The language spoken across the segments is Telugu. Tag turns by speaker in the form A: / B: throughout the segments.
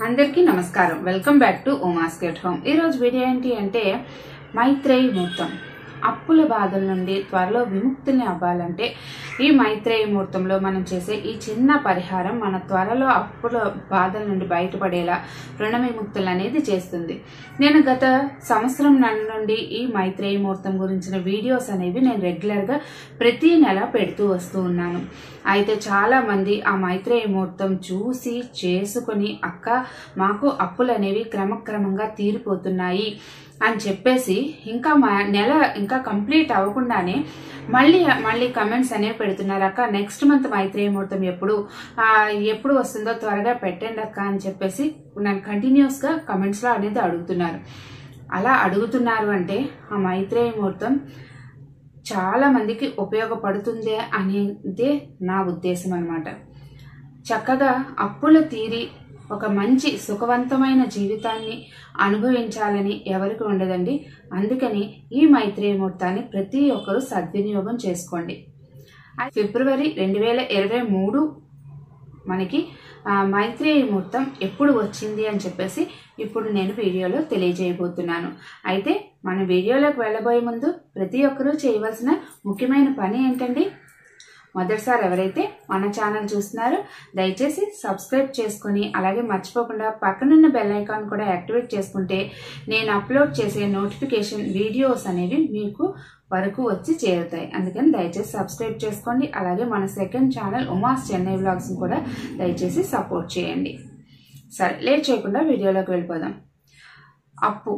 A: అందరికీ నమస్కారం వెల్కమ్ బ్యాక్ టు ఉమాస్కెట్ హోమ్ ఈరోజు వీడియో ఏంటి అంటే మైత్రేయి ముహూర్తం అప్పుల బాధల నుండి త్వరలో విముక్తిని అవ్వాలంటే ఈ మైత్రేయి ముహూర్తంలో మనం చేసే ఈ చిన్న పరిహారం మన త్వరలో అప్పుల బాధల నుండి బయటపడేలా రుణ విముక్తులు అనేది చేస్తుంది నేను గత సంవత్సరం నన్ను నుండి ఈ మైత్రేయి ముహూర్తం గురించిన వీడియోస్ అనేవి నేను రెగ్యులర్గా ప్రతి నెల పెడుతూ వస్తూ ఉన్నాను అయితే చాలా మంది ఆ మైత్రేయ ముహూర్తం చూసి చేసుకొని అక్క మాకు అప్పులు అనేవి క్రమక్రమంగా తీరిపోతున్నాయి అని చెప్పేసి ఇంకా మా నెల ఇంకా కంప్లీట్ అవ్వకుండానే మళ్ళీ మళ్ళీ కమెంట్స్ అనేవి పెడుతున్నారు అక్క నెక్స్ట్ మంత్ మైత్రేయ ముహూర్తం ఎప్పుడు ఆ, ఎప్పుడు వస్తుందో త్వరగా పెట్టండి అక్క అని చెప్పేసి నన్ను కంటిన్యూస్గా కమెంట్స్లో అనేది అడుగుతున్నారు అలా అడుగుతున్నారు అంటే ఆ మైత్రేయ ముహూర్తం చాలా మందికి ఉపయోగపడుతుందే అనేదే నా ఉద్దేశం అన్నమాట చక్కగా అప్పులు తీరి ఒక మంచి సుఖవంతమైన జీవితాన్ని అనుభవించాలని ఎవరికి ఉండదండి అందుకని ఈ మైత్రేయ ముహూర్తాన్ని ప్రతి ఒక్కరూ సద్వినియోగం చేసుకోండి ఫిబ్రవరి రెండు వేల ఇరవై మూడు మనకి ఆ, మైత్రేయ ముహూర్తం ఎప్పుడు వచ్చింది అని చెప్పేసి ఇప్పుడు నేను వీడియోలో తెలియజేయబోతున్నాను అయితే మన వీడియోలోకి వెళ్ళబోయే ముందు ప్రతి ఒక్కరూ చేయవలసిన ముఖ్యమైన పని ఏంటండి మొదటిసారి ఎవరైతే మన ఛానల్ చూస్తున్నారో దయచేసి సబ్స్క్రైబ్ చేసుకొని అలాగే మర్చిపోకుండా పక్కనున్న బెల్ ఐకాన్ కూడా యాక్టివేట్ చేసుకుంటే నేను అప్లోడ్ చేసే నోటిఫికేషన్ వీడియోస్ అనేవి మీకు వరకు వచ్చి చేరుతాయి అందుకని దయచేసి సబ్స్క్రైబ్ చేసుకోండి అలాగే మన సెకండ్ ఛానల్ ఉమాస్ చెన్నై వ్లాగ్స్ కూడా దయచేసి సపోర్ట్ చేయండి సరే లేట్ చేయకుండా వీడియోలోకి వెళ్ళిపోదాం అప్పు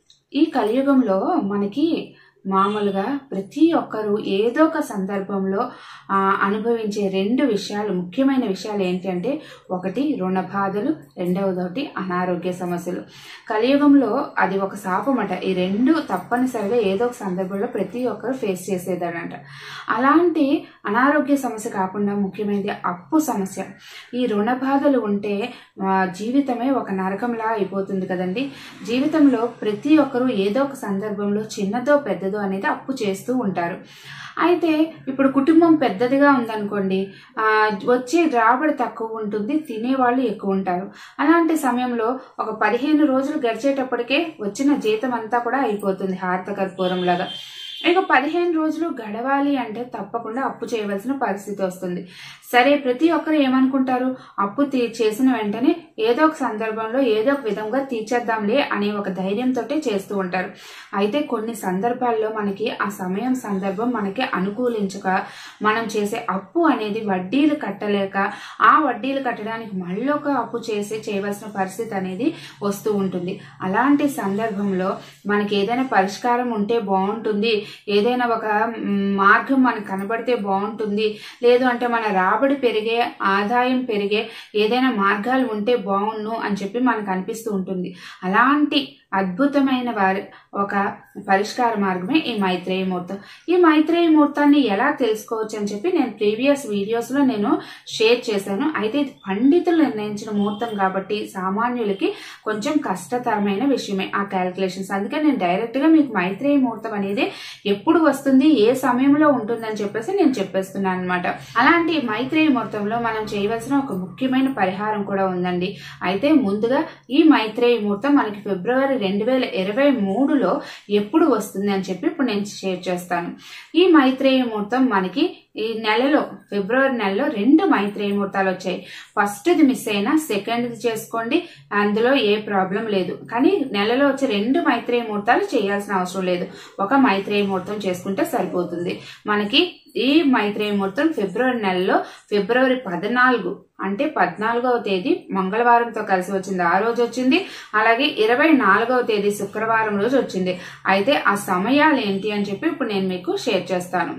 A: ఈ కలియుగంలో మనకి మామూలుగా ప్రతి ఒక్కరూ ఏదో ఒక సందర్భంలో ఆ, అనుభవించే రెండు విషయాలు ముఖ్యమైన విషయాలు ఏంటంటే ఒకటి రుణ బాధలు రెండవదొకటి అనారోగ్య సమస్యలు కలియుగంలో అది ఒక శాపమట ఈ రెండు తప్పనిసరిగా ఏదో ఒక సందర్భంలో ప్రతి ఒక్కరు ఫేస్ చేసేదనంట అలాంటి అనారోగ్య సమస్య కాకుండా ముఖ్యమైనది అప్పు సమస్య ఈ రుణ బాధలు ఉంటే ఆ, జీవితమే ఒక నరకంలా అయిపోతుంది కదండి జీవితంలో ప్రతి ఒక్కరూ ఏదో ఒక సందర్భంలో చిన్నదో పెద్దదో అనేది అప్పు చేస్తూ ఉంటారు అయితే ఇప్పుడు కుటుంబం పెద్దదిగా ఉందనుకోండి ఆ, వచ్చే రాబడి తక్కువ ఉంటుంది తినేవాళ్ళు ఎక్కువ ఉంటారు అలాంటి సమయంలో ఒక పదిహేను రోజులు గడిచేటప్పటికే వచ్చిన జీతం అంతా కూడా అయిపోతుంది హారత కర్పూరం లాగా ఇక పదిహేను రోజులు గడవాలి అంటే తప్పకుండా అప్పు చేయవలసిన పరిస్థితి వస్తుంది సరే ప్రతి ఒక్కరు ఏమనుకుంటారు అప్పు తీ చేసిన వెంటనే ఏదో ఒక సందర్భంలో ఏదో ఒక విధంగా తీర్చేద్దాంలే అనే ఒక ధైర్యంతో చేస్తూ ఉంటారు అయితే కొన్ని సందర్భాల్లో మనకి ఆ సమయం సందర్భం మనకి అనుకూలించక మనం చేసే అప్పు అనేది వడ్డీలు కట్టలేక ఆ వడ్డీలు కట్టడానికి మళ్ళీ ఒక అప్పు చేసి చేయవలసిన పరిస్థితి అనేది వస్తూ ఉంటుంది అలాంటి సందర్భంలో మనకి ఏదైనా పరిష్కారం ఉంటే బాగుంటుంది ఏదైనా ఒక మ్, మార్గం మనకు కనబడితే బాగుంటుంది లేదు అంటే మన రాబడి పెరిగే ఆదాయం పెరిగే ఏదైనా మార్గాలు ఉంటే బాగుండు అని చెప్పి మనకు అనిపిస్తూ ఉంటుంది అలాంటి అద్భుతమైన వారి ఒక పరిష్కార మార్గమే ఈ మైత్రేయ ముహూర్తం ఈ మైత్రేయ ముహూర్తాన్ని ఎలా తెలుసుకోవచ్చు అని చెప్పి నేను ప్రీవియస్ వీడియోస్లో నేను షేర్ చేశాను అయితే ఇది పండితులు నిర్ణయించిన ముహూర్తం కాబట్టి సామాన్యులకి కొంచెం కష్టతరమైన విషయమే ఆ క్యాలిక్యులేషన్స్ అందుకే నేను డైరెక్ట్గా మీకు మైత్రేయ ముహూర్తం అనేది ఎప్పుడు వస్తుంది ఏ సమయంలో ఉంటుందని చెప్పేసి నేను చెప్పేస్తున్నాను అనమాట అలాంటి మైత్రేయ ముహూర్తంలో మనం చేయవలసిన ఒక ముఖ్యమైన పరిహారం కూడా ఉందండి అయితే ముందుగా ఈ మైత్రేయ ముహూర్తం మనకి ఫిబ్రవరి రెండు వేల ఇరవై మూడులో ఎప్పుడు వస్తుంది అని చెప్పి ఇప్పుడు నేను షేర్ చేస్తాను ఈ మైత్రేయ ముహూర్తం మనకి ఈ నెలలో ఫిబ్రవరి నెలలో రెండు మైత్రేయ ముహూర్తాలు వచ్చాయి ఫస్ట్ది మిస్ అయినా సెకండ్ది చేసుకోండి అందులో ఏ ప్రాబ్లం లేదు కానీ నెలలో వచ్చే రెండు మైత్రేయ ముహూర్తాలు చేయాల్సిన అవసరం లేదు ఒక మైత్రేయ ముహూర్తం చేసుకుంటే సరిపోతుంది మనకి ఈ మైత్రేయ ముహూర్తం ఫిబ్రవరి నెలలో ఫిబ్రవరి పద్నాలుగు అంటే పద్నాలుగవ తేదీ మంగళవారంతో కలిసి వచ్చింది ఆ రోజు వచ్చింది అలాగే ఇరవై నాలుగవ తేదీ శుక్రవారం రోజు వచ్చింది అయితే ఆ సమయాలు ఏంటి అని చెప్పి ఇప్పుడు నేను మీకు షేర్ చేస్తాను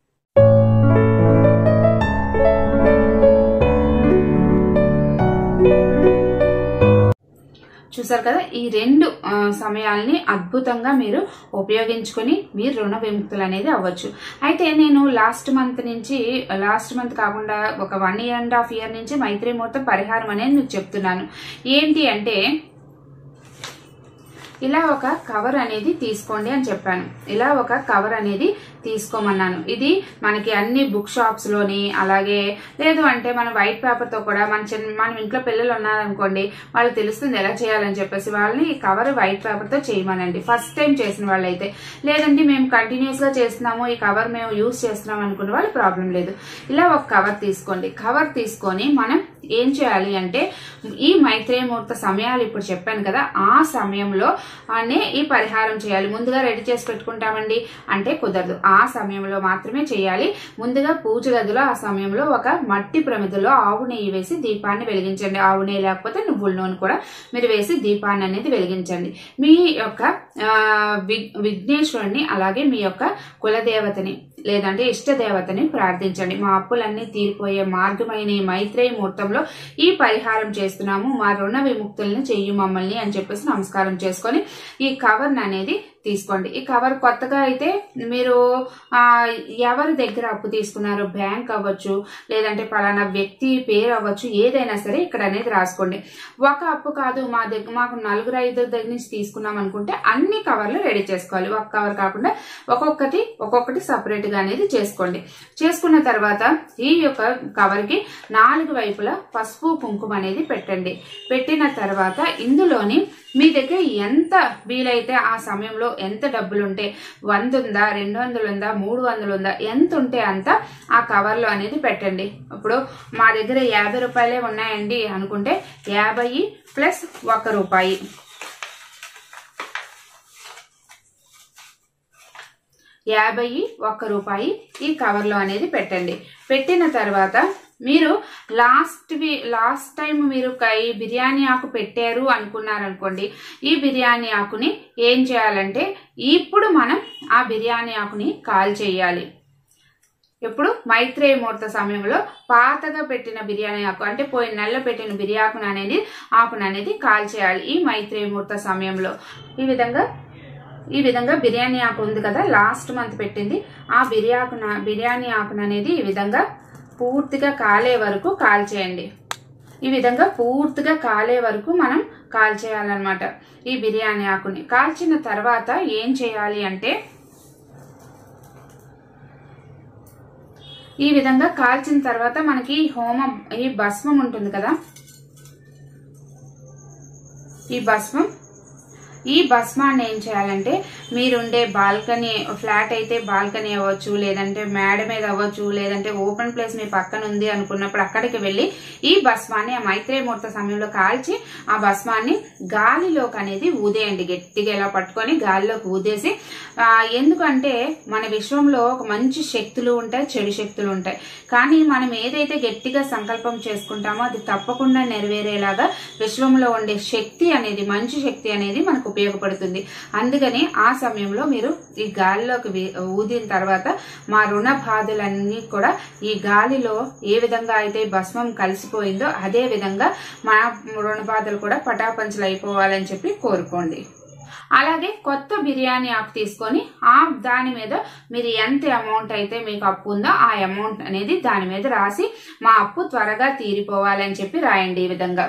A: చూసారు కదా ఈ రెండు ఆ, సమయాల్ని అద్భుతంగా మీరు ఉపయోగించుకొని మీరు రుణ విముక్తులు అనేది అవ్వచ్చు అయితే నేను లాస్ట్ మంత్ నుంచి లాస్ట్ మంత్ కాకుండా ఒక one year and half year నుంచి మైత్రి ముహూర్తం పరిహారం అనేది మీకు చెప్తున్నాను ఏంటి అంటే ఇలా ఒక కవర్ అనేది తీసుకోండి అని చెప్పాను ఇలా ఒక కవర్ అనేది తీసుకోమన్నాను ఇది మనకి అన్ని బుక్ షాప్స్ లోని అలాగే లేదు అంటే మన వైట్ పేపర్ తో కూడా మన చిన్న మన ఇంట్లో పిల్లలు ఉన్నారనుకోండి వాళ్ళకి తెలుస్తుంది ఎలా చేయాలని చెప్పేసి వాళ్ళని ఈ కవర్ వైట్ పేపర్ తో చేయమనండి ఫస్ట్ టైం చేసిన వాళ్ళైతే లేదండి మేము కంటిన్యూస్ గా చేస్తున్నాము ఈ కవర్ మేము యూస్ చేస్తున్నాం అనుకునే వాళ్ళు ప్రాబ్లం లేదు ఇలా ఒక కవర్ తీసుకోండి కవర్ తీసుకొని మనం ఏం చేయాలి అంటే ఈ మైత్రేయ ముహూర్త సమయాలు ఇప్పుడు చెప్పాను కదా ఆ సమయంలో అనే ఈ పరిహారం చేయాలి ముందుగా రెడీ చేసి పెట్టుకుంటామండి అంటే కుదరదు ఆ సమయంలో మాత్రమే చేయాలి ముందుగా పూజ గదిలో ఆ సమయంలో ఒక మట్టి ప్రమిదలో ఆవు నెయ్యి వేసి దీపాన్ని వెలిగించండి ఆవు నెయ్యి లేకపోతే నువ్వుల నూనె కూడా మీరు వేసి దీపాన్ని అనేది వెలిగించండి మీ యొక్క ఆ, వి- విఘ్నేశ్వరుని అలాగే మీ యొక్క కులదేవతని లేదంటే ఇష్ట దేవతని ప్రార్థించండి మా అప్పులన్నీ తీరిపోయే మార్గమైన ఈ మైత్రేయ ముహూర్తంలో ఈ పరిహారం చేస్తున్నాము మా రుణ విముక్తుల్ని చెయ్యి మమ్మల్ని అని చెప్పేసి నమస్కారం చేసుకొని ఈ కవర్ అనేది తీసుకోండి ఈ కవర్ కొత్తగా అయితే మీరు ఆ, ఎవరి దగ్గర అప్పు తీసుకున్నారో బ్యాంక్ అవ్వచ్చు లేదంటే పలానా వ్యక్తి పేరు అవ్వచ్చు ఏదైనా సరే ఇక్కడ అనేది రాసుకోండి ఒక అప్పు కాదు మా దగ్గర మాకు నలుగురు ఐదు దగ్గర నుంచి తీసుకున్నాం అనుకుంటే అన్ని కవర్లు రెడీ చేసుకోవాలి ఒక కవర్ కాకుండా ఒక్కొక్కటి ఒక్కొక్కటి సపరేట్ గా అనేది చేసుకోండి చేసుకున్న తర్వాత ఈ యొక్క కవర్ కి నాలుగు వైపులా పసుపు కుంకుమ అనేది పెట్టండి పెట్టిన తర్వాత ఇందులోని మీ దగ్గర ఎంత వీలైతే ఆ సమయంలో ఎంత డబ్బులు ఉంటే వంద ఉందా రెండు వందలు ఉందా మూడు వందలు ఉందా ఎంత ఉంటే అంత ఆ కవర్లో అనేది పెట్టండి ఇప్పుడు మా దగ్గర యాభై రూపాయలే ఉన్నాయండి అనుకుంటే యాభై ప్లస్ ఒక రూపాయి యాభై ఒక్క రూపాయి ఈ కవర్లో అనేది పెట్టండి పెట్టిన తర్వాత మీరు లాస్ట్ వి లాస్ట్ టైం మీరు క- ఈ బిర్యానీ ఆకు పెట్టారు అనుకున్నారనుకోండి ఈ బిర్యానీ ఆకుని ఏం చేయాలంటే ఇప్పుడు మనం ఆ బిర్యానీ ఆకుని కాల్ చేయాలి ఎప్పుడు మైత్రేయ ముహూర్త సమయంలో పాతగా పెట్టిన బిర్యానీ ఆకు అంటే పోయిన నెలలో పెట్టిన బిర్యాకును అనేది ఆకును అనేది కాల్ చేయాలి ఈ మైత్రేయ ముహూర్త సమయంలో ఈ విధంగా ఈ విధంగా బిర్యానీ ఆకు ఉంది కదా లాస్ట్ మంత్ పెట్టింది ఆ బిర్యాకున బిర్యానీ ఆకును అనేది ఈ విధంగా పూర్తిగా కాలే వరకు కాల్ చేయండి ఈ విధంగా పూర్తిగా కాలే వరకు మనం కాల్ చేయాలన్నమాట ఈ బిర్యానీ ఆకుని కాల్చిన తర్వాత ఏం చేయాలి అంటే ఈ విధంగా కాల్చిన తర్వాత మనకి హోమం ఈ భస్మం ఉంటుంది కదా ఈ భస్మం ఈ భస్మాన్ని ఏం చేయాలంటే మీరుండే బాల్కనీ ఫ్లాట్ అయితే బాల్కనీ అవ్వచ్చు లేదంటే మేడ మీద అవ్వచ్చు లేదంటే ఓపెన్ ప్లేస్ మీ పక్కన ఉంది అనుకున్నప్పుడు అక్కడికి వెళ్ళి ఈ భస్మాన్ని ఆ మైత్రేయ ముహూర్త సమయంలో కాల్చి ఆ భస్మాన్ని గాలిలోకి అనేది ఊదేయండి గట్టిగా ఇలా పట్టుకొని గాలిలోకి ఊదేసి ఆ, ఎందుకంటే మన విశ్వంలో ఒక మంచి శక్తులు ఉంటాయి చెడు శక్తులు ఉంటాయి కానీ మనం ఏదైతే గట్టిగా సంకల్పం చేసుకుంటామో అది తప్పకుండా నెరవేరేలాగా విశ్వంలో ఉండే శక్తి అనేది మంచి శక్తి అనేది మనకు ఉపయోగపడుతుంది అందుకని ఆ సమయంలో మీరు ఈ గాలిలోకి వీ- ఊదిన తర్వాత మా రుణ బాధలన్నీ కూడా ఈ గాలిలో ఏ విధంగా అయితే భస్మం కలిసిపోయిందో అదే విధంగా మా రుణ బాధలు కూడా పటాపంచలు అయిపోవాలని చెప్పి కోరుకోండి అలాగే కొత్త బిర్యానీ ఆకు తీసుకొని ఆ దాని మీద మీరు ఎంత అమౌంట్ అయితే మీకు అప్పు ఉందో ఆ అమౌంట్ అనేది దాని మీద రాసి మా అప్పు త్వరగా తీరిపోవాలని చెప్పి రాయండి ఈ విధంగా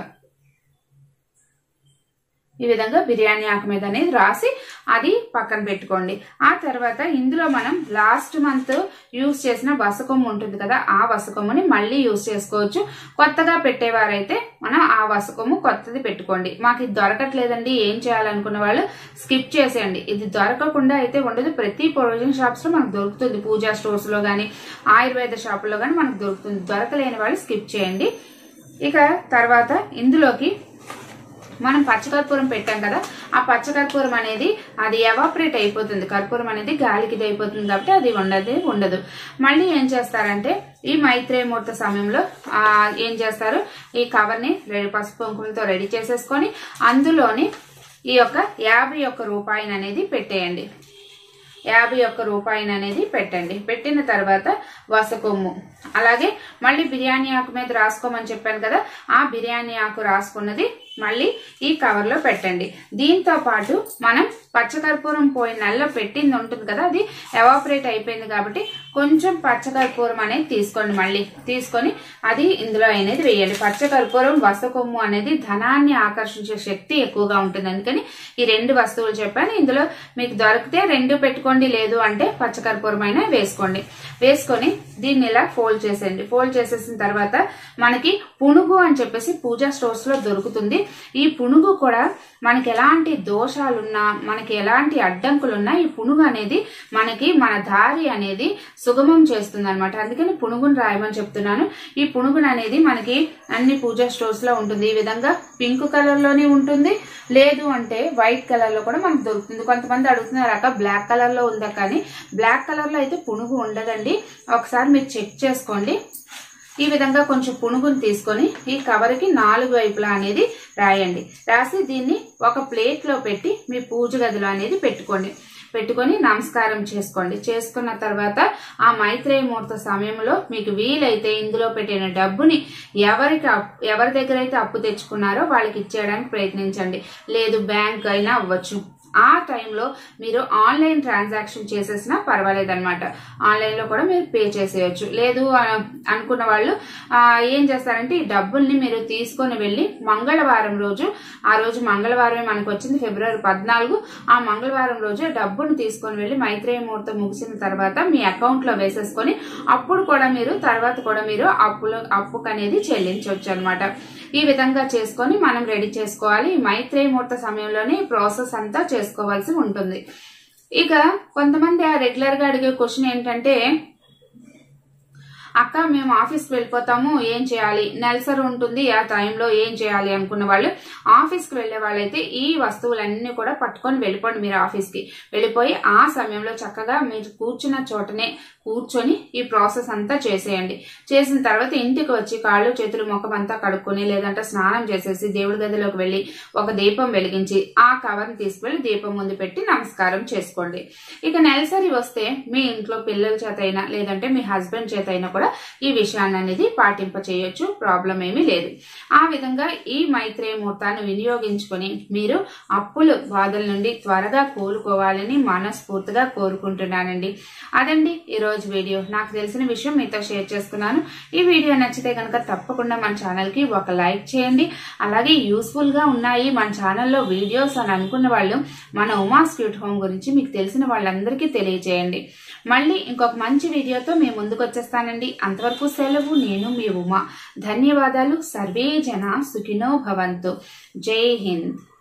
A: ఈ విధంగా బిర్యానీ ఆకు మీద అనేది రాసి అది పక్కన పెట్టుకోండి ఆ తర్వాత ఇందులో మనం లాస్ట్ మంత్ యూస్ చేసిన వసకొమ్ము ఉంటుంది కదా ఆ వసకొమ్ముని మళ్ళీ యూస్ చేసుకోవచ్చు కొత్తగా పెట్టేవారైతే మనం ఆ వసకొమ్ము కొత్తది పెట్టుకోండి మాకు ఇది దొరకట్లేదండి ఏం చేయాలనుకున్న వాళ్ళు స్కిప్ చేసేయండి ఇది దొరకకుండా అయితే ఉండదు ప్రతి ప్రొవిజన్ షాప్స్ లో మనకు దొరుకుతుంది పూజా స్టోర్స్ లో గానీ ఆయుర్వేద షాపుల్లో గానీ మనకు దొరుకుతుంది దొరకలేని వాళ్ళు స్కిప్ చేయండి ఇక తర్వాత ఇందులోకి మనం పచ్చకర్పూరం పెట్టాం కదా ఆ పచ్చకర్పూరం అనేది అది ఎవాపరేట్ అయిపోతుంది కర్పూరం అనేది గాలికి ఇది అయిపోతుంది కాబట్టి అది ఉండదు ఉండదు మళ్ళీ ఏం చేస్తారంటే ఈ మైత్రేయ ముహూర్త సమయంలో ఆ, ఏం చేస్తారు ఈ కవర్ని రెడీ పసుపు కుంకుమలతో రెడీ చేసేసుకొని అందులోని ఈ యొక్క యాభై ఒక్క రూపాయిని అనేది పెట్టేయండి యాభై ఒక్క రూపాయిని అనేది పెట్టండి పెట్టిన తర్వాత వసకొమ్ము అలాగే మళ్ళీ బిర్యానీ ఆకు మీద రాసుకోమని చెప్పాను కదా ఆ బిర్యానీ ఆకు రాసుకున్నది మళ్ళీ ఈ కవర్లో పెట్టండి దీంతో పాటు మనం పచ్చకర్పూరం పోయిన నెలలో పెట్టింది ఉంటుంది కదా అది ఎవాపరేట్ అయిపోయింది కాబట్టి కొంచెం పచ్చకర్పూరం అనేది తీసుకోండి మళ్ళీ తీసుకొని అది ఇందులో అనేది వేయండి పచ్చకర్పూరం వసకొమ్ము అనేది ధనాన్ని ఆకర్షించే శక్తి ఎక్కువగా ఉంటుంది అందుకని ఈ రెండు వస్తువులు చెప్పాను ఇందులో మీకు దొరికితే రెండు పెట్టుకోండి లేదు అంటే పచ్చకర్పూరం అయినా వేసుకోండి వేసుకొని దీన్ని ఇలా ఫోల్డ్ చేసేయండి ఫోల్డ్ చేసేసిన తర్వాత మనకి పునుగు అని చెప్పేసి పూజా స్టోర్స్ లో దొరుకుతుంది ఈ పునుగు కూడా మనకి ఎలాంటి దోషాలున్నా మనకి ఎలాంటి అడ్డంకులున్నా ఈ పునుగు అనేది మనకి మన దారి అనేది సుగమం చేస్తుంది అనమాట అందుకని పునుగును రాయమని చెప్తున్నాను ఈ పునుగును అనేది మనకి అన్ని పూజా స్టోర్స్ లో ఉంటుంది ఈ విధంగా పింక్ కలర్ లోనే ఉంటుంది లేదు అంటే వైట్ కలర్ లో కూడా మనకు దొరుకుతుంది కొంతమంది అడుగుతున్నారు అక్క బ్లాక్ కలర్ లో ఉందా కానీ బ్లాక్ కలర్ లో అయితే పునుగు ఉండదండి ఒకసారి మీరు చెక్ చేసుకోండి ఈ విధంగా కొంచెం పునుగుని తీసుకొని ఈ కవర్కి నాలుగు వైపులా అనేది రాయండి రాసి దీన్ని ఒక ప్లేట్లో పెట్టి మీ పూజ గదిలో అనేది పెట్టుకోండి పెట్టుకొని నమస్కారం చేసుకోండి చేసుకున్న తర్వాత ఆ మైత్రేయ ముహూర్త సమయంలో మీకు వీలైతే ఇందులో పెట్టిన డబ్బుని ఎవరికి అప్- ఎవరి దగ్గర అయితే అప్పు తెచ్చుకున్నారో వాళ్ళకి ఇచ్చేయడానికి ప్రయత్నించండి లేదు బ్యాంక్ అయినా అవ్వచ్చు ఆ టైంలో మీరు ఆన్లైన్ ట్రాన్సాక్షన్ చేసేసినా పర్వాలేదన్నమాట ఆన్లైన్లో కూడా మీరు పే చేసేయచ్చు లేదు ఆ, అనుకున్న వాళ్ళు ఆ, ఏం చేస్తారంటే ఈ డబ్బుల్ని మీరు తీసుకొని వెళ్ళి మంగళవారం రోజు ఆ రోజు మంగళవారమే మనకు వచ్చింది ఫిబ్రవరి పద్నాలుగు ఆ మంగళవారం రోజు డబ్బును తీసుకొని వెళ్ళి మైత్రేయ ముహూర్తం ముగిసిన తర్వాత మీ అకౌంట్లో వేసేసుకొని అప్పుడు కూడా మీరు తర్వాత కూడా మీరు అప్పులు అప్పుకు అనేది చెల్లించవచ్చు అనమాట ఈ విధంగా చేసుకొని మనం రెడీ చేసుకోవాలి ఈ మైత్రేయ ముహూర్త సమయంలోనే ఈ ప్రాసెస్ అంతా చేసుకోవాల్సి ఉంటుంది ఇక కొంతమంది ఆ రెగ్యులర్ గా అడిగే క్వశ్చన్ ఏంటంటే అక్క మేము ఆఫీస్కి వెళ్ళిపోతాము ఏం చేయాలి నెలసరి ఉంటుంది ఆ టైంలో ఏం చేయాలి అనుకున్న వాళ్ళు ఆఫీస్కి వెళ్ళే వాళ్ళైతే ఈ వస్తువులన్నీ కూడా పట్టుకొని వెళ్ళిపోండి మీరు ఆఫీస్కి వెళ్ళిపోయి ఆ సమయంలో చక్కగా మీరు కూర్చున్న చోటనే కూర్చొని ఈ ప్రాసెస్ అంతా చేసేయండి చేసిన తర్వాత ఇంటికి వచ్చి కాళ్ళు చేతులు ముఖం అంతా కడుక్కొని లేదంటే స్నానం చేసేసి దేవుడి గదిలోకి వెళ్ళి ఒక దీపం వెలిగించి ఆ కవర్ని తీసుకువెళ్ళి దీపం ముందు పెట్టి నమస్కారం చేసుకోండి ఇక నెలసరి వస్తే మీ ఇంట్లో పిల్లల చేత అయినా లేదంటే మీ హస్బెండ్ చేత అయినా కూడా ఈ విషయాన్ని అనేది పాటింప చేయొచ్చు ప్రాబ్లం ఏమీ లేదు ఆ విధంగా ఈ మైత్రేయ ముహూర్తాన్ని వినియోగించుకొని మీరు అప్పుల బాధల నుండి త్వరగా కోలుకోవాలని మనస్ఫూర్తిగా కోరుకుంటున్నానండి అదండి ఈ రోజు వీడియో నాకు తెలిసిన విషయం మీతో షేర్ చేసుకున్నాను ఈ వీడియో నచ్చితే కనుక తప్పకుండా మన ఛానల్ కి ఒక లైక్ చేయండి అలాగే యూస్ఫుల్ గా ఉన్నాయి మన ఛానల్లో వీడియోస్ అని అనుకున్న వాళ్ళు మన ఉమా స్క్యూట్ హోమ్ గురించి మీకు తెలిసిన వాళ్ళందరికీ తెలియజేయండి మళ్ళీ ఇంకొక మంచి వీడియోతో మేము ముందుకు వచ్చేస్తానండి అంతవరకు సెలవు నేను మీ ఉమా ధన్యవాదాలు సర్వే జన సుఖినో భవంతు జై హింద్